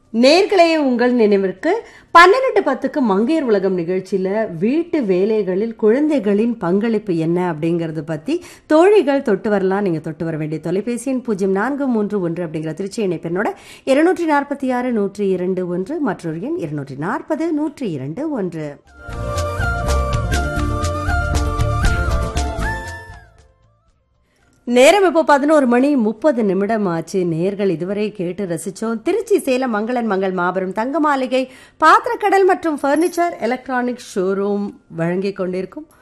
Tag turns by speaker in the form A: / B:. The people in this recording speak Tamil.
A: நேர்களே உங்கள் நினைவிற்கு பன்னிரெண்டு பத்துக்கு மங்கையர் உலகம் நிகழ்ச்சியில் வீட்டு வேலைகளில் குழந்தைகளின் பங்களிப்பு என்ன அப்படிங்கறது பற்றி தோழிகள் தொட்டு வரலாம் நீங்கள் தொட்டு வர வேண்டிய தொலைபேசியின் பூஜ்ஜியம் நான்கு மூன்று ஒன்று அப்படிங்கிற திருச்சி இணைப்பெண்ணோட இருநூற்றி நாற்பத்தி ஆறு நூற்றி இரண்டு ஒன்று மற்றொரு எண் இருநூற்றி நாற்பது நூற்றி இரண்டு ஒன்று நேரம் இப்போ பதினோரு மணி முப்பது நிமிடம் ஆச்சு நேர்கள் இதுவரை கேட்டு ரசிச்சோம் திருச்சி சேலம் மங்களன் மங்கள் மாபெரும் தங்க மாளிகை பாத்திரக்கடல் மற்றும் ஃபர்னிச்சர் எலக்ட்ரானிக் ஷோரூம் வழங்கிக் கொண்டிருக்கும்